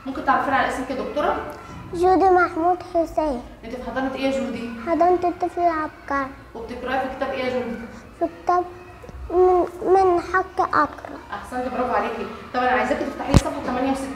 ممكن تعرفينا على اسمك يا دكتوره جودي محمود حسين انت في حضانه ايه يا جودي حضنت الطفل العبقري وبتقراي في كتاب ايه يا جودي في كتاب من, من حق أقرأ احسنت برافو عليكي طب انا عايزاكي تفتحي لي صفحه 68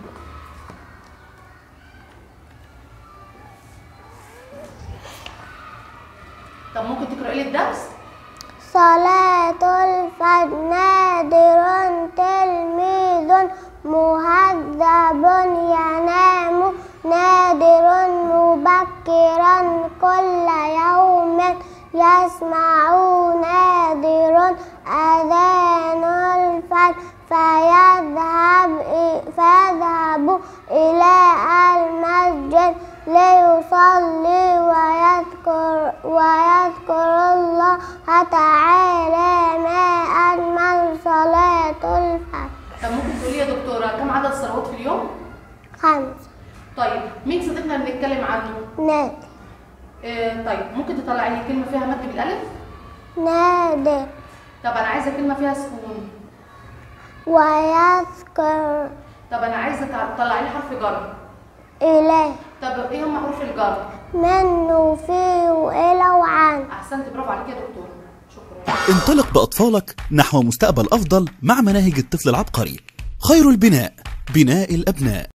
طب ممكن تقراي لي الدرس صلاة الفجر نادر تلميذ مهذب ينام نادر مبكرا كل يوم يسمع نادر أذان الفجر فيذهب فيذهب إلى المسجد ليصلي ويذكر ويذكر الله تعالى ما أجمل صلاة الفجر طب ممكن تقولي يا دكتوره كم عدد الصلوات في اليوم خمسة طيب مين صديقنا اللي بنتكلم عنه نادر آه طيب ممكن تطلعي لي كلمه فيها مد بالالف نادر طب انا عايزه كلمه فيها سكون ويذكر طب انا عايزه تع- تطلعي لي حرف جر إليه طب ايه هم حروف الجر من وفي وإلى وعن احسنت برافو عليك يا دكتور شكرا انطلق بأطفالك نحو مستقبل أفضل مع مناهج الطفل العبقري خير البناء بناء الأبناء